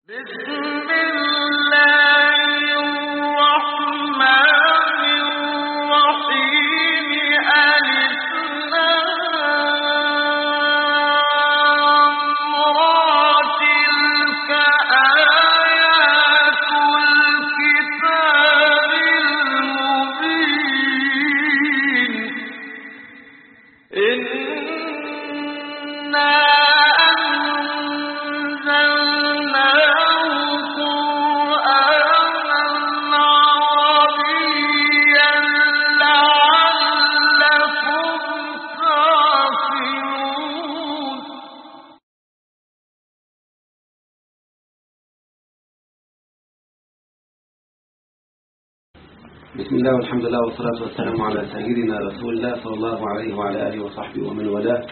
بسم الله الرحمن الرحيم ألف لام را تلك آيات الكتاب المبين إنا أنزلناه قرآنا عربيا لعلكم تعقلون بسم الله والحمد لله والصلاة والسلام على سيدنا رسول الله صلى الله عليه وعلى آله وصحبه ومن والاه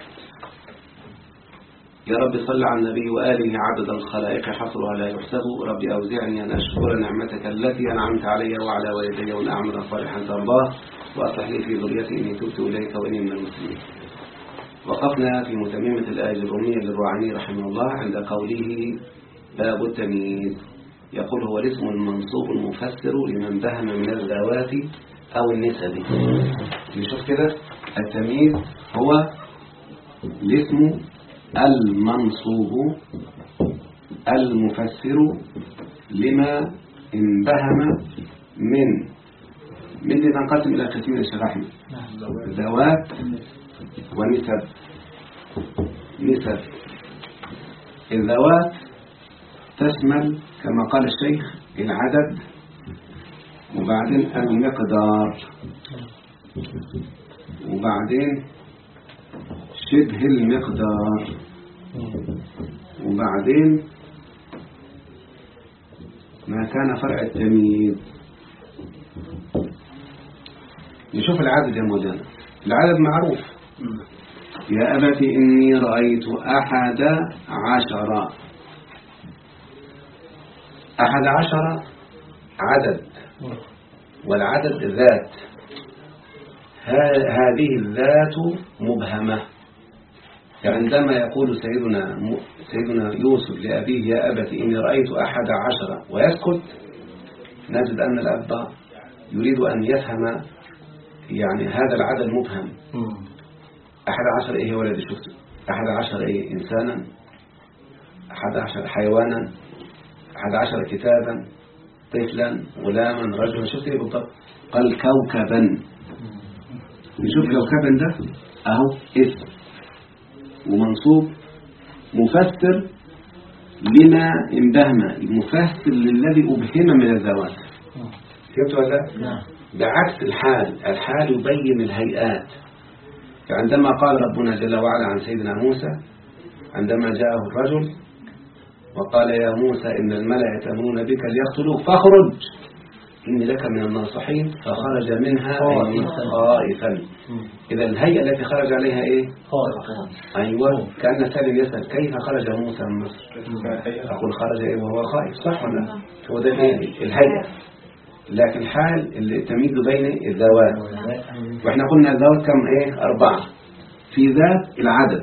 يا رب صل على النبي وآله عدد الخلائق حصرها لا يحسب رب أوزعني أن أشكر نعمتك التي أنعمت علي وعلى والدي وأن أعمل صالحا ترضاه وأصلح لي في ذريتي إني تبت إليك وإني من المسلمين وقفنا في متممة الآية الرومية للرعاني رحمه الله عند قوله باب التمييز يقول هو الاسم المنصوب المفسر لمن بهم من الذوات أو النسب نشوف كده التمييز هو الاسم المنصوب المفسر لما انبهم من من تنقسم إلى قسمين يا شيخ أحمد ذوات ونسب نسب الذوات تشمل كما قال الشيخ العدد وبعدين المقدار وبعدين شبه المقدار وبعدين ما كان فرع التمييز نشوف العدد يا مولانا العدد معروف يا أبت إني رأيت أحد عشر أحد عشر عدد والعدد ذات ها- هذه الذات مبهمة عندما يقول سيدنا م- سيدنا يوسف لأبيه يا أبت إني رأيت أحد عشر ويسكت نجد أن الأب يريد أن يفهم يعني هذا العدد مبهم أحد عشر إيه يا ولدي شفت أحد عشر إيه إنسانا أحد عشر حيوانا أحد عشر كتابا طفلا غلاما رجلا شفت إيه بالضبط قال كوكبا نشوف كوكبا ده أهو اسم ومنصوب مفسر لما انبهم المفسر للذي أبهم من الذوات فهمت ولا لا؟ بعكس الحال الحال يبين الهيئات فعندما قال ربنا جل وعلا عن سيدنا موسى عندما جاءه الرجل وقال يا موسى إن الملأ يتأمرون بك ليقتلوك فاخرج إني لك من الناصحين فخرج منها أي خائفا إذا الهيئة التي خرج عليها إيه أيوة كأن سالم يسأل كيف خرج موسى من مصر أقول خرج إيه وهو خائف صح ولا لا؟ هو ده الإيه؟ الهيئة لكن حال التمييز بين الذوات واحنا قلنا الذوات كم ايه أربعة في ذات العدد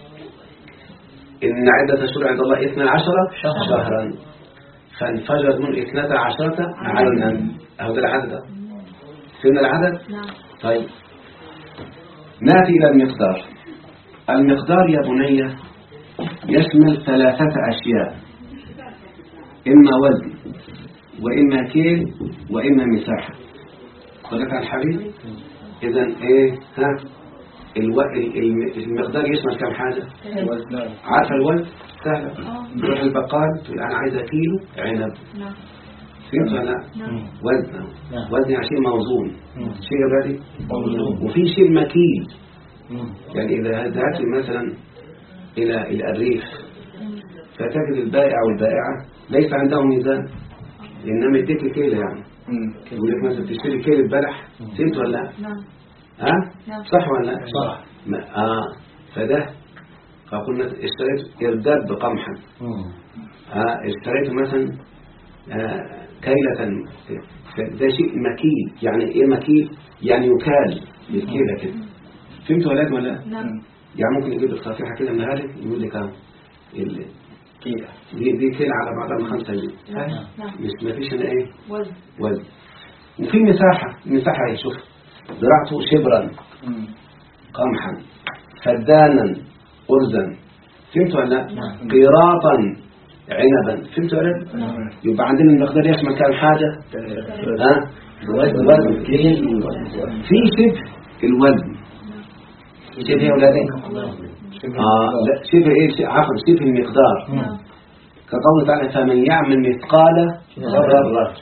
إن عدة شهور عند الله اثنى عشرة شهرا فانفجرت من اثنتا عشرة عينا أهو ده العدد ده. فهمنا العدد طيب نأتي إلى المقدار المقدار يا بني يشمل ثلاثة أشياء إما وزن وإما كيل وإما مساحة خلق عن الحبيب إذا إيه ها الو... ال- ال- المقدار يشمل كم حاجة عارفة الوزن سهلة تروح البقال تقول أنا عايزة كيلو عنب فهمت ولا لا وزن وزن يعني شيء موزون شيء غادي وفي شيء مكيل يعني إذا ذهبت مثلا إلى إلى الريف فتجد البائع والبائعة ليس عندهم ميزان إنما يديك كيلو يعني يقول لك مثلا تشتري كيلو بلح فهمت ولا لا؟ ها؟ صح ولا لا؟ صح. ما- اه فده فقلنا اشتريت إرداد بقمحا ها اشتريت مثلا آه كيلة ده شيء مكيل يعني ايه مكيل يعني يكال بالكيلة كده فهمت ولا ولا لا؟ نعم يعني ممكن يجيب لك صفيحة كده من هذه يقول لك اه ال- كيلة دي دي كيلة على بعضها من خمسة جنيه نعم نعم مش ما فيش هنا ايه وزن وزن وفي مساحة مساحة ايه شوف زرعته شبرا قمحا فدانا أرزا فهمتوا ولا لا؟ قيراطا عنبا فهمتوا ولا لا؟ يبقى عندنا المقدار يشمل كام حاجة ها وزن وزن في شبه الوزن شبه يا ولادي آه لا شبه ايه ش- عفوا شبه المقدار نعم كقول تعالى فمن يعمل مثقال ذرة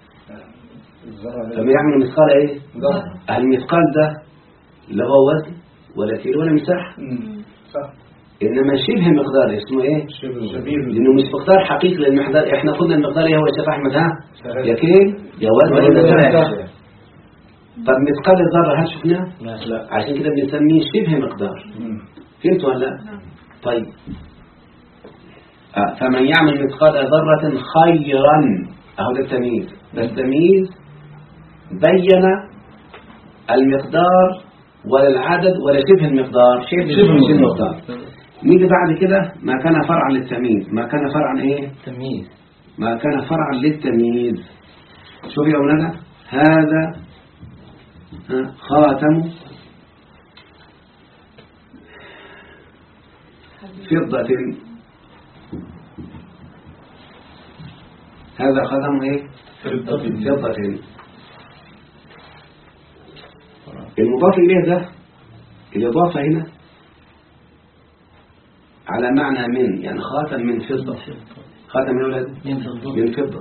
فمن يعمل مثقال ايه المثقال ده لا هو وزن ولا كيلو ولا مساحة صح إنما شبه مقدار اسمه إيه شبير لأنه مش مقدار حقيقي للمقدار إحنا قلنا المقدار إيه هو يا شيخ أحمد ها يا كيل يا وزن ولا مساحة طب مثقال الذرة هل شفناه لا عشان كده بنسميه شبه مقدار فهمت ولا لا طيب آه فمن يعمل مثقال ذرة خيرا أهو ده التمييز ده التمييز بين المقدار ولا العدد ولا شبه المقدار شبه, شبه المقدار نيجي بعد كده ما كان فرعا للتمييز ما كان فرعا ايه تمييز ما كان فرعا للتمييز شوف يا أولانا هذا ها، خاتم فضة هذا خاتم ايه فضة المضاف إليه ده الإضافة هنا على معنى من يعني خاتم من فضة خاتم من أولاد من فضة من فضة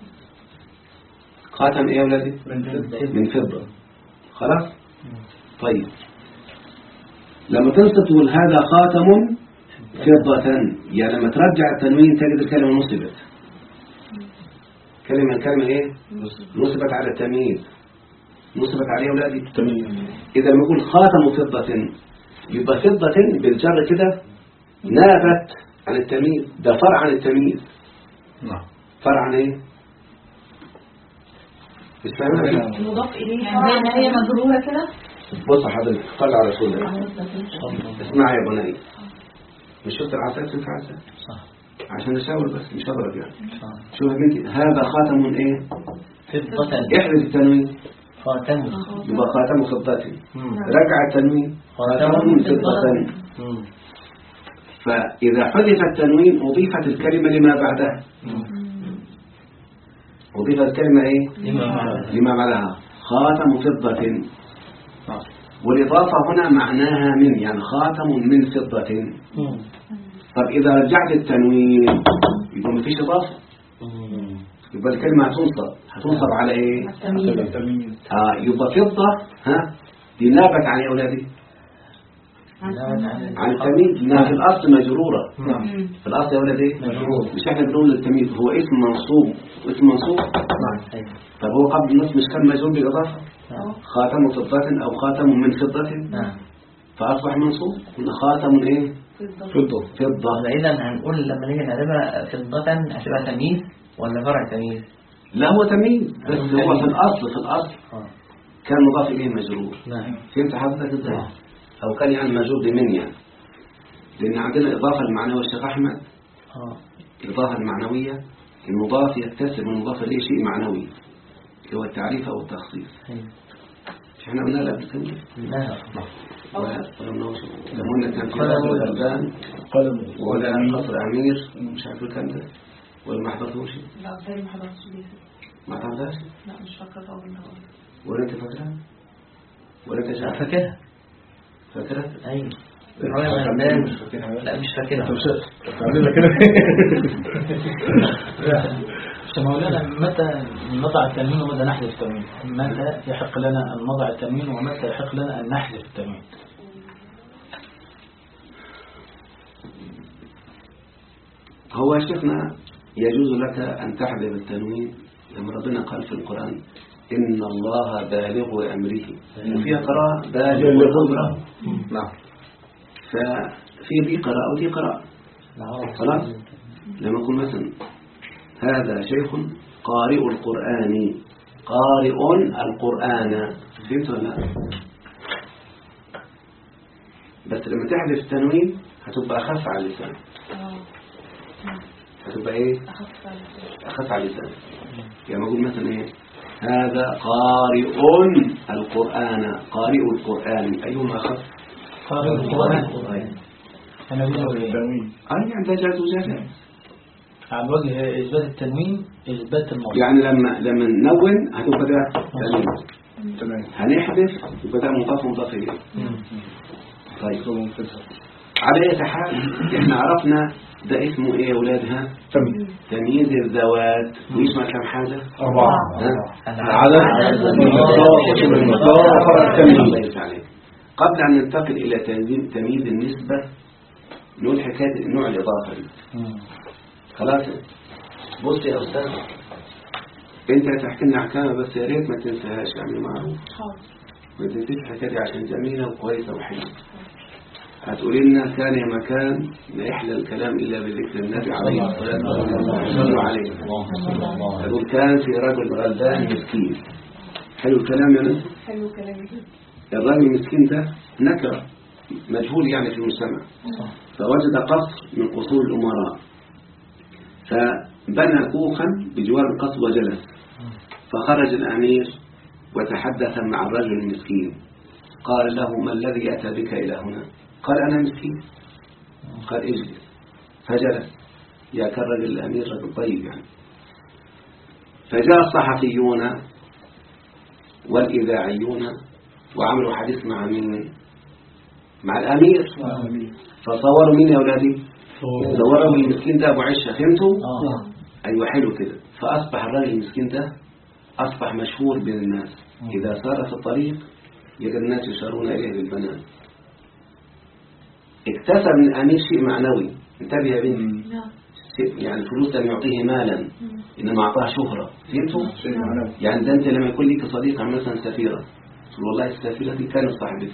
خاتم ايه يا ولادي من فضة خلاص طيب لما تنصب تقول هذا خاتم فضة يعني لما ترجع التنوين تجد الكلمة نصبت كلمة كلمة ايه نصبت على التمييز نصبت عليه يا ولادي إذا لما يقول خاتم فضة يبقى فضة بالجر كده نابت عن التمييز ده فرع عن التمييز نعم فرع عن ايه مش فاهمها المضاف إليه يعني هي مجرورة كده بص حضرتك صل على رسول الله اسمع يا بني مش شفت العسل تنفع عسل صح عشان اشاور بس مش هضرب يعني صح شوف يا بنتي هذا خاتم ايه فضة احذف التنوين خاتم يبقى خاتم فضة مم. رجع التنوين خاتم فضة مم. فإذا حذف التنوين أضيفت الكلمة لما بعدها أضيفت الكلمة إيه لما بعدها. لما بعدها خاتم فضة والإضافة هنا معناها من يعني خاتم من فضة مم. طب إذا رجعت التنوين يبقى مفيش إضافة مم. يبقى الكلمة هتنصب هتنصب على إيه آه يبقى فضة ها دي نابت عن إيه يا أولادي عن التمييز لأنها في الأصل مجرورة نعم في الأصل يا ولدي مجرور. مش احنا بنقول للتمييز هو اسم منصوب اسم منصوب نعم أيوة. طب هو قبل النصب مش كان مجرور بالإضافة نعم. خاتم فضة أو خاتم من فضة نعم فأصبح منصوب قلنا خاتم إيه فضة فضة إذا هنقول لما نيجي نعرفها فضة هتبقى تمييز ولا فرع تمييز؟ لا هو تمييز بس هو في الأصل في الأصل اه كان مضاف إليه مجرور نعم فهمت حضرتك إزاي نعم. أو كان يعني مجرور بمن يعني لأن عندنا الإضافة المعنوية الشيخ أحمد اه الإضافة المعنوية المضاف يكتسب من المضاف إليه شيء معنوي اللي هو التعريف أو التخصيص أيوة. مش احنا قلنا لا قبل كده لا ولا ولا منوش لما كان في قلم قصر ولا- الغربان قلم ولا قصر أمير مش عارف الكلام ده ولا ما حضرتوش لا زي ما حضرتش بيه ما تعرفهاش لا مش فاكرة أول مرة ولا أنت فاكرها ولا أنت شايف فاكرها فاكرها أيوة الراجل غلبان. لا مش فاكرها تعملنا كده بس مولانا متى نضع التنوين ومتى نحذف التنوين متى يحق لنا أن نضع التنوين ومتى يحق لنا أن نحذف التنوين هو يا شيخنا يجوز لك أن تحذف التنوين لما ربنا قال في القرآن إن الله بالغ أمره وفيها قراءة بالغ أمره نعم ففي دي قراءة ودي قراءة خلاص لما يكون مثلا هذا شيخ قارئ القرآن قارئ القرآن فهمت ولا لا؟ بس لما تحذف التنوين هتبقى أخف على اللسان يبقى ايه أخف على أخف على اللسان يعني أقول مثلا إيه هذا قارئ القرآن قارئ القرآن أيهما أخف قارئ القرآن أنا أقول إيه؟ التنوين أي يعني ده جاز وجاز على وجه إثبات التنوين إثبات الموضوع يعني لما لما نون هتبقى ده تنوين تمام هنحذف يبقى ده مضاف مضاف إليه طيب مفهوم منفصل على أي حال إحنا عرفنا ده اسمه إيه يا أولادها تمام تمييز الذوات ويشمل كم حاجة أربعة ها؟ العدد المقدار المقدار التمييز الله يفتح عليك. قبل أن ننتقل إلى تنظيم- تمييز النسبة نقول حكاية نوع الإضافة دي خلاص بص يا أستاذ أنت هتحكي لنا أحكامها بس يا ريت ما تنساهاش يعني معروف حاضر ما تنسيش الحكاية دي عشان جميلة وكويسة وحلوة هتقولي لنا كان يا مكان لا يحلى الكلام إلا بذكر النبي عليه الصلاة والسلام صلوا عليه هتقول كان في رجل غلبان مسكين حلو الكلام يا ناس حلو كلامك الراجل المسكين ده نكرة مجهول يعني في المجتمع فوجد قصر من قصور الأمراء فبنى كوخا بجوار القصر وجلس فخرج الأمير وتحدث مع الرجل المسكين قال له ما الذي أتى بك إلى هنا قال أنا مسكين قال اجلس فجلس يا كالرجل الأمير رجل طيب يعني فجاء الصحفيون والإذاعيون وعملوا حديث مع مين مع الأمير فصوروا مين يا أولادي صوروا المسكين ده أبو عشة فهمتوا آه أيوة حلو كده فأصبح الراجل المسكين ده أصبح مشهور بين الناس إذا سار في الطريق يجد الناس يشارون إليه بالبنان اكتسب من الأمير شيء معنوي انتبه يا بنتي نعم شيء- يعني الفلوس لم يعطيه مالا إنما أعطاه شهرة فهمتوا شيء معنوي يعني ده انت لما يكون لك صديق عن مثلا سفيرة تقول والله السفيرة دي كانت صاحبتي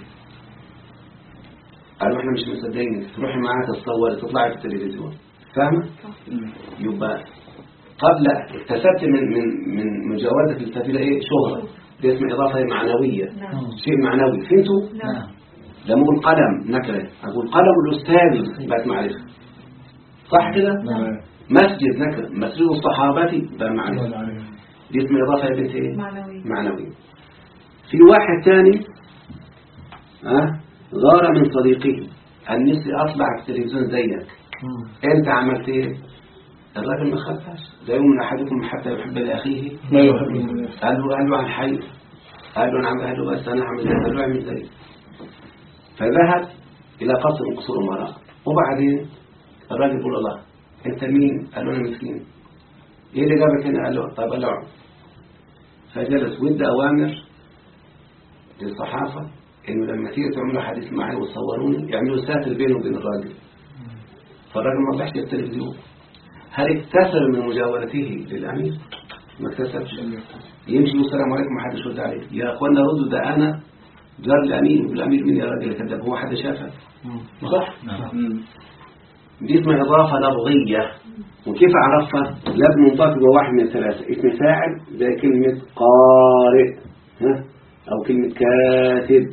قالوا احنا مش مصدقينك تروحي معاها تتصور تطلعي في التلفزيون فاهمة؟ يبقى قبل اكتسبت من من من مجاوزة السفيرة ايه شهرة دي اسمها إضافة معنوية نعم شيء معنوي فهمتوا؟ نعم لما أقول قلم نكرة أقول قلم الأستاذ بقت معرفة صح كده؟ تمام مسجد نكرة مسجد الصحابة بقى معرفة الله عليك. دي اسمها إضافة يا بنت ايه؟ معنوي معنوي في واحد تاني ها غار من صديقه النسي أطلع في التلفزيون زيك أنت عملت إيه الراجل ما خافش لا يؤمن أحدكم حتى يحب لأخيه ما يحب الناس قال له قال له عن حي قال له نعم قال له بس أنا أعمل زي قال له اعمل زي فذهب إلى قصر من قصور أمراء وبعدين الراجل يقول الله أنت مين قال له أنا مسكين إيه اللي جابك هنا قال له طب قال له اقعد. فجلس ودى أوامر للصحافة إنه لما تيجي تعملوا حديث معي وتصوروني يعملوا ساتر بينه وبين الراجل فالراجل ما طلعش التلفزيون هل اكتسب من مجاورته للأمير؟ ما اكتسبش يمشي والسلام عليكم ما حدش يرد عليه يا اخوانا ردوا ده انا جار الامير والامير مين يا راجل كذاب هو حد شافه صح مم. دي اسمها اضافه لفظيه وكيف اعرفها لازم منطق جوه واحد من ثلاثه اسم فاعل زي كلمه قارئ ها او كلمه كاتب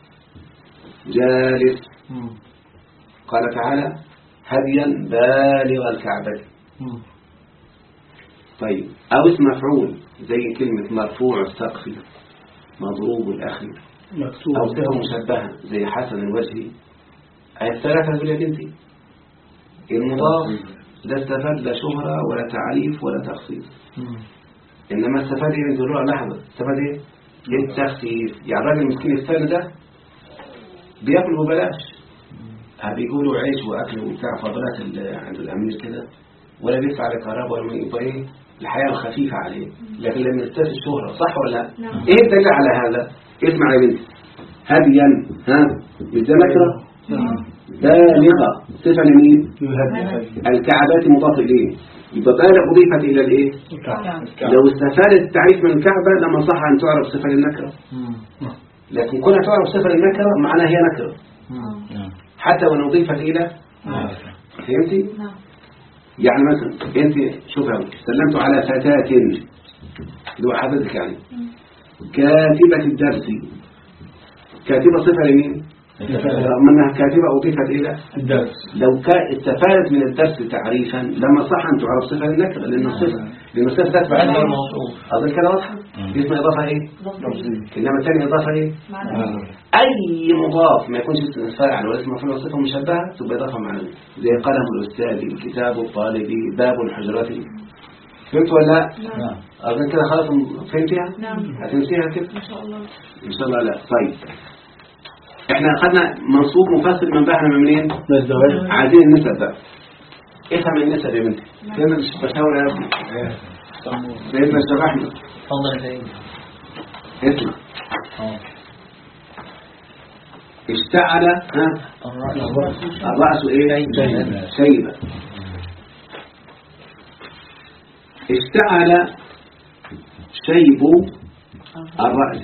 جالس قال تعالى هديا بالغ الكعبه طيب او اسم مفعول زي كلمه مرفوع السقف مضروب الاخير مكتوب أو صفة مشبهة زي حسن الوجه أي الثلاثة دول يا بنتي المضاف لا استفاد لا شهرة ولا تعريف ولا تخصيص إنما استفاد إيه بنت الروح لحظة استفاد إيه؟ إيه التخصيص يعني الراجل المسكين الثاني ده بياكل ببلاش ها بيقولوا عيش وأكل وبتاع فضلات ال- عند الأمير كده ولا بيدفع لكهرباء ولا يبقى إيه الحياة الخفيفة عليه لكن لما يستفاد الشهرة صح ولا لا؟ نعم. إيه الدليل على هذا؟ اسمع يا بنتي هديا ها مش ده نكرة بالغة صفة لمين الكعبات مضاف إليه يبقى بالغ أضيفت إلى الإيه لو استفادت التعريف من الكعبة لما صح أن تعرف صفة للنكرة لكن كونها تعرف صفة للنكرة معناها هي نكرة حتى وإن أضيفت إلى فهمتي نعم يعني مثلا أنت شوف يا ولد، سلمت على فتاة اللي هو حضرتك يعني كاتبة الدرس كاتبة صفة لمين رغم انها كاتبه اضيفت الى الدرس لو كان استفادت من الدرس تعريفا لما صح ان تعرف صفه للنكره لان الصفه لان الصفه تتبع بعد النكرة. الموصوف اظن كده واضحه دي اسمها اضافه ايه انما الثانيه اضافه ايه اي مضاف ما يكونش اسم فاعل ولا اسم مفعول وصفه مشبهه تبقى اضافه معنويه زي قلم الاستاذ الكتاب الطالب باب الحجرات فهمت ولا لا نعم اظن كده خلاص فهمتيها نعم هتنسيها كده ما شاء الله ان شاء الله لا طيب احنا اخذنا منصوب مفسر من بحنا من منين من الزواج عايزين النسب بقى افهم النسب يا بنتي فين البشاور يا ابني سيدنا الشيخ احمد اتفضل يا سيدي اسمع اه اشتعل ها الرأس الرأس ايه شيبة. شيبة اشتعل شيب الرأس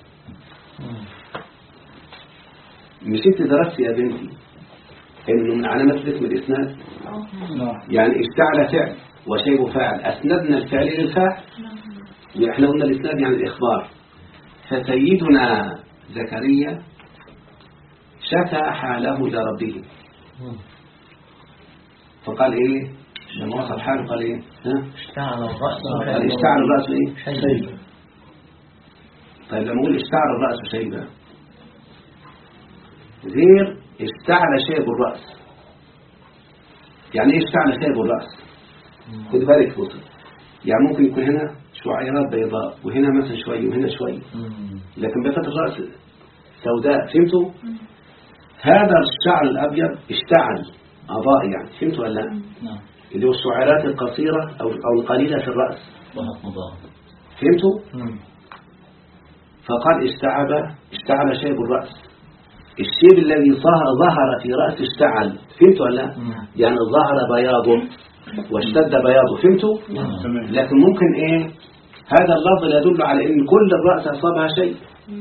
مش انت درست يا بنتي انه من علامات اسم الاسناد نعم يعني اشتعل فعل وشيب فاعل اسندنا الفعل للفاعل واحنا قلنا الاسناد يعني الاخبار فسيدنا زكريا شكى حاله الى ربه فقال ايه لما وصل حاله قال ايه ها اشتعل الرأس قال اشتعل الراس ايه شيبة طيب لما اقول اشتعل الراس شيبه غير اشتعل شيب الراس يعني ايه اشتعل شيب الراس خد بالك بص يعني ممكن يكون هنا شعيرات بيضاء وهنا مثلا شوي وهنا شوي لكن بيضة الرأس سوداء فهمتوا هذا الشعر الأبيض اشتعل أضاء يعني فهمتوا ولا لا نعم اللي هو الشعيرات القصيرة أو أو القليلة في الرأس وهات مضاعف فهمتوا فقال اشتعب اشتعل شيب الرأس الشيب الذي ظهر ظهر في رأس اشتعل فهمتوا ولا لا يعني ظهر بياضه واشتد بياضه فهمتوا تمام لكن ممكن ايه هذا اللفظ لا يدل على ان كل الرأس اصابها شيء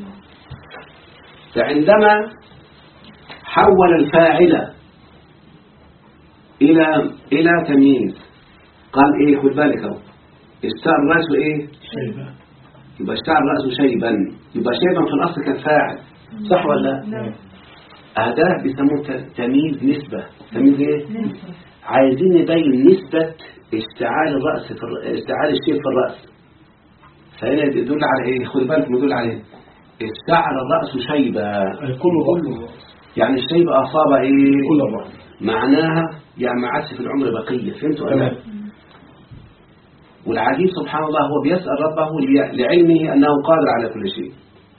فعندما حول الفاعل الى الى تمييز قال ايه خد بالك اهو اشتعل رأسه ايه شيبة يبقى اشتعل رأسه شيبا يبقى شيبا في الاصل كان فاعل صح ولا لا نعم هذا بيسموه ت- تمييز نسبة تمييز ايه عايزين نبين نسبة اشتعال الرأس في الر... اشتعال الشيء في الرأس فهنا يدل على ايه خد بالك يدل على ايه اشتعل الرأس شيبة كله كله يعني الشيبة أصاب ايه كل الرأس معناها يعني ما عادش في العمر بقية فهمتوا ولا لا؟ تمام والعجيب سبحان الله هو بيسأل ربه لي- لعلمه أنه قادر على كل شيء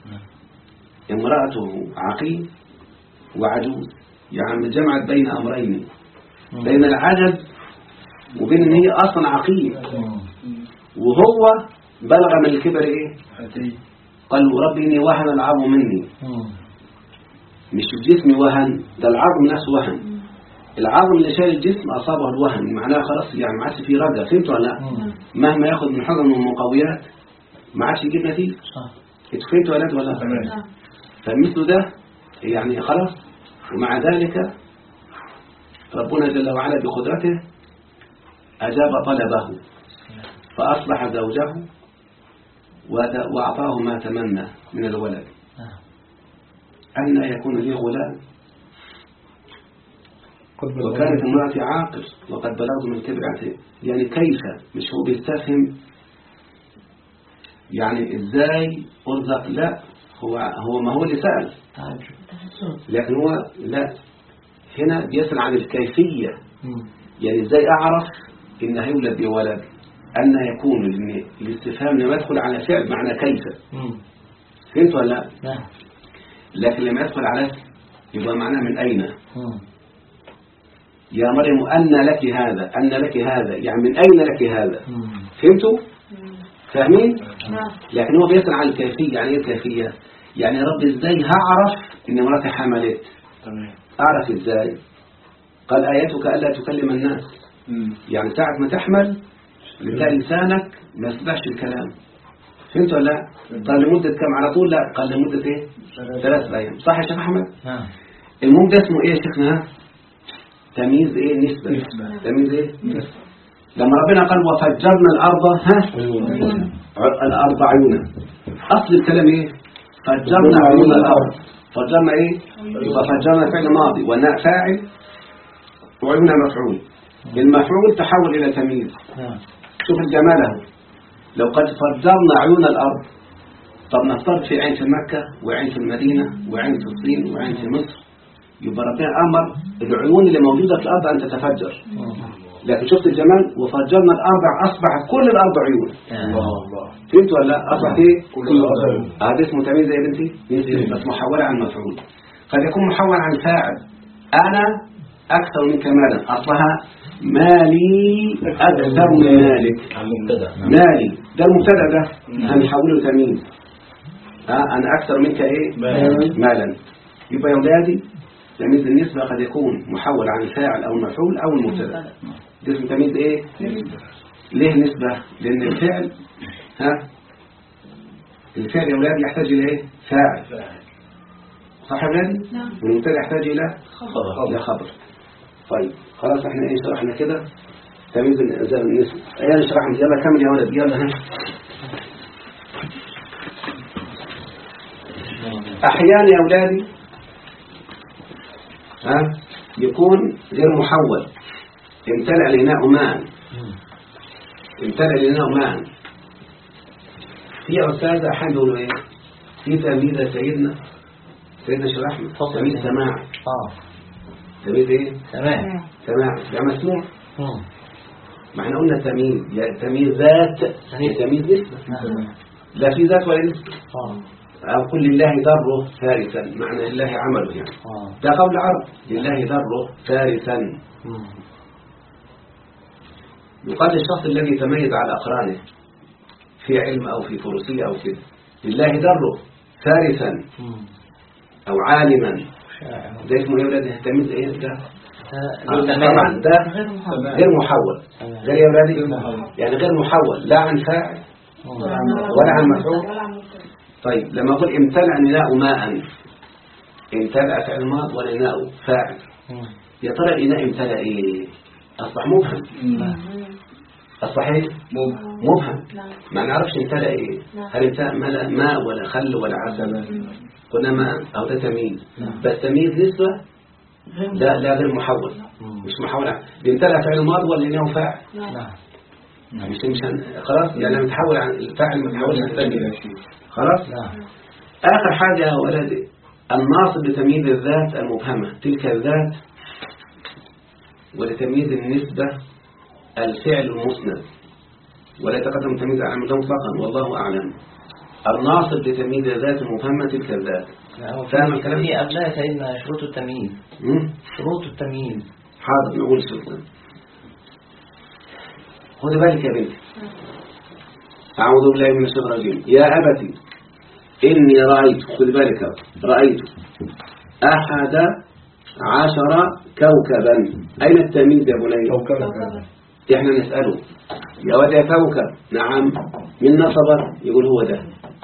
امرأته عقيم وعجوز يعني جمعت بين أمرين بين العجز وبين ان هي أصلا عقيم وهو بلغ من الكبر إيه هاتي قال له ربي إني وهن العظم مني مش الجسم وهن ده العظم نفسه وهن العظم اللي شايل الجسم أصابه الوهن معناها خلاص يعني ما عادش فيه رجع فهمت ولا لا مهما ياخد من حضن ومقويات ما عادش يجيب نتيجة صح انتوا فهمتوا ولا لا ولا لا؟ تمام فمثل ده يعني خلاص ومع ذلك ربنا جل وعلا بقدرته أجاب طلبه فأصبح زوجه وت- وأعطاه ما تمنى من الولد نعم. أن يكون لي غلام قد بلغ. وكانت امرأتي عاقل وقد بلغت من كبر عتيق يعني كيف مش هو بيستفهم يعني ازاي ارزق لا هو هو ما هو اللي سأل تعجب لكن هو لا هنا بيسأل عن الكيفية يعني ازاي اعرف ان هيولد بولد ان يكون لأن الاستفهام لما يدخل على فعل معنى كيف فهمت ولا لا نعم لكن لما يدخل على اسم يبقى معناه من اين يا مريم أن لك هذا أن لك هذا يعني من أين لك هذا فهمتوا فاهمين نعم لكن هو بيسأل عن الكيفية يعني ايه الكيفية يعني يا رب ازاي هعرف ان مراتي حملت تمام اعرف ازاي قال آياتك ألا تكلم الناس مم. يعني ساعة ما تحمل بتلاقي لسانك ما يسمعش الكلام فهمت ولا لا قال لمدة كم على طول لا قال لمدة ايه ثلاث أيام صح يا شيخ أحمد نعم المهم ده اسمه ايه يا شيخنا تمييز ايه نسبة نسبة. تمييز ايه لما ربنا قال وفجرنا الأرض ها ع- الأرض عيونا أصل الكلام ايه فجرنا عيون الأرض فجرنا ايه يبقى فجرنا فعل ماضي والناء فاعل وعيونها مفعول المفعول تحول الى تمييز نعم شوف الجمال اهو لو قد فجرنا عيون الارض طب نفترض في عين في مكة وعين في المدينة وعين في الصين وعين في مصر يبقى ربنا امر العيون اللي موجودة في الارض ان تتفجر لكن شفت الجمال وفجرنا الارض اصبح كل الارض عيون الله الله فهمت ولا لا اصبح ايه كل الأرض هذا اسمه تمييز يا بنتي نسبي بس محول عن مفعول قد يكون محول عن فاعل أنا أكثر منك مالا أصلها مالي أكثر من مالك المبتدا مالي ده المبتدا ده هنحوله تمييز ها أنا أكثر منك إيه مالا. مالا يبقى يا ولادي تمييز النسبة قد يكون محول عن الفاعل أو المفعول أو المبتدا ده اسمه تمييز إيه ليه نسبة لأن الفعل ها الفعل يا ولاد يحتاج إلى إيه فاعل صح يا ولادي نعم. والمبتدا يحتاج إلى خبر. إلى خبر طيب خلاص احنا ايه شرحنا كده تمييز الانزال النسبة ايه شرحنا يلا كمل يا ولد يلا ها احيانا يا اولادي ها يكون غير محول امتلأ الاناء ماء امتلأ الاناء ماء في يا استاذ احد يقولوا ايه في تلميذ يا سيدنا سيدنا شيخ احمد اتفضل. تلميذ سماع اه تلميذ ايه تمام سماع ده مسموع مم. ما احنا قلنا تمييز يا تمييز ذات يا تمييز نسبة نعم لا في ذات ولا نسبة اه أو قل لله ضره ثالثا معنى لله عمله يعني اه ده قول العرب لله ضره ثالثا مم. يقال للشخص الذي يتميز على أقرانه في علم أو في فروسية أو كده لله ضره ثالثا مم. أو عالما شاعر ده اسمه ايه يا ولاد تمييز ايه ده آه، آه، تمام. طبعا ده غير محول غير محول تمام. غير يا ولادي غير محول. يعني غير محول لا عن فاعل مم. ولا عن مفعول ولا عن مبتدأ. طيب لما أقول امتلأ الإناء ماء امتلأ فعل ماض والإناء فاعل مم. يا ترى الإناء امتلأ إيه أصبح مبهم أصبح إيه مبهم نعم. ما نعرفش امتلأ إيه هل امتلأ ملأ ماء ولا خل ولا عسل قلنا ماء أو ده تمييز بس تمييز نسبة لا لا غير محول مم. مش محول عن- امتلأ فعل ماض والإناء فاعل نعم مش مش هن- خلاص يعني لما تحول عن الفاعل ما تحولش عن التمييز خلاص نعم آخر حاجة يا ولدي الناصب لتمييز الذات المبهمة تلك الذات ولتمييز النسبة الفعل المسند ولا يتقدم التمييز على مدى مطلقا والله أعلم الناصب لتمييز الذات المبهمة تلك الذات نعم. فاهم الكلام؟ في قبلها سيدنا شروط التمييز مم؟ شروط التمييز حاضر نقول شكرا خد بالك يا بنتي أعوذ بالله من الشيطان الرجيم يا أبتي إني رأيت خد بالك رأيت أحد عشر كوكبا أين التمييز يا بني كوكبا إحنا نسأله يا ولد يا كوكب نعم من نصب يقول هو ده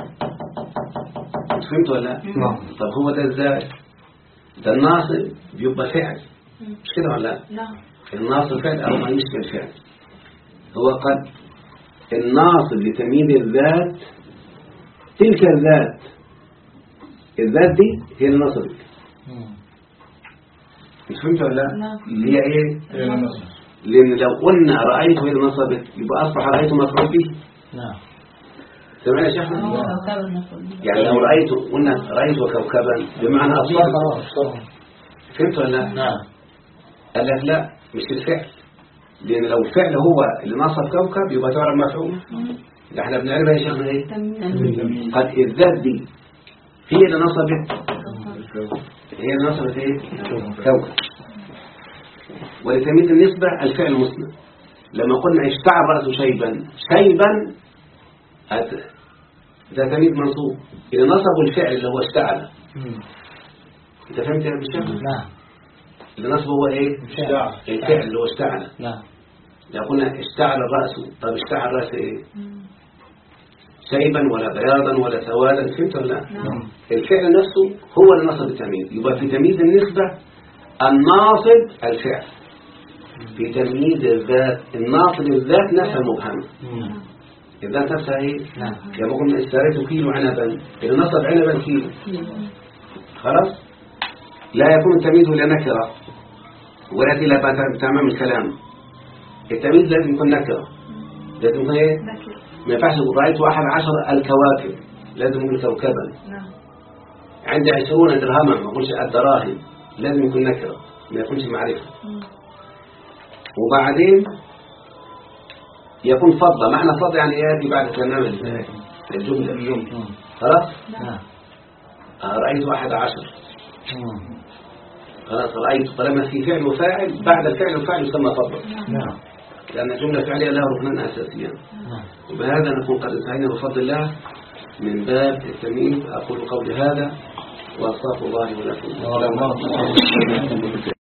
فهمت ولا لا نعم. طب هو ده ازاي ده الناصب بيبقى فعل مش كده ولا لا نعم الناصب فعل أو ما يشبه الفعل هو قد الناصب لتمييز الذات تلك الذات الذات دي هي اللي نصبت مم. مش فهمت ولا لا نعم. اللي هي ايه إلى مصر لأن لو قلنا رأيت هي اللي نصبت يبقى أصبح رأيت مفعول به نعم سمعنا يا شيخنا كوكب المفعول يعني لو رأيت قلنا رأيت كوكبا بمعنى أصبح خلاص فهمت ولا لا نعم قال لك لا مش الفعل لأن لو الفعل هو اللي نصب كوكب يبقى تعرف مفعول ده احنا بنعرفها يا شيخنا ايه تمييز قد الذات دي هي اللي نصبت هي اللي نصبت ايه كوكب ولتمييز النسبة الفعل المسند لما قلنا اشتعل رأسه شيبا شيبا هت- ده تمييز منصوب إذا نصبوا الفعل اللي هو اشتعل مم. انت فهمت يا ابن الشيخ نعم اللي نصبه هو ايه اشتعل. الفعل اللي هو اشتعل نعم لو قلنا اشتعل الرأس طب اشتعل الرأس ايه شيبا ولا بياضا ولا سوادا فهمت ولا لا نعم الفعل نفسه هو اللي نصب التمييز يبقى في تمييز النسبة الناصب الفعل في تمييز الذات الناصب الذات نفسها مبهمة مم. الذات نفسها ايه نعم كما قلنا اشتريت كيلو عنبا اللي نصب عنبا كيلو خلاص لا يكون التمييز إلا نكرة ولكن لا بأس تمام الكلام التمييز لازم يكون نكرة لازم يكون ايه نكر ما ينفعش يقول رأيت أحد عشر الكواكب لازم يكون كوكبا نعم عندي عشرون درهما ما يقولش الدراهم لازم يكون نكرة ما يكونش معرفة مم. وبعدين يكون فضة معنى فضة يعني يأتي بعد تمام ال- الجملة خلاص نعم آه، رأيت أحد عشر مم. خلاص رأيت طالما في فعل وفاعل بعد الفعل والفاعل يسمى فضة نعم لأن الجملة الفعلية لها ركنان أساسيان نعم وبهذا نكون قد انتهينا بفضل الله من باب التمييز أقول قولي هذا وأستغفر الله ولكم السلام عليكم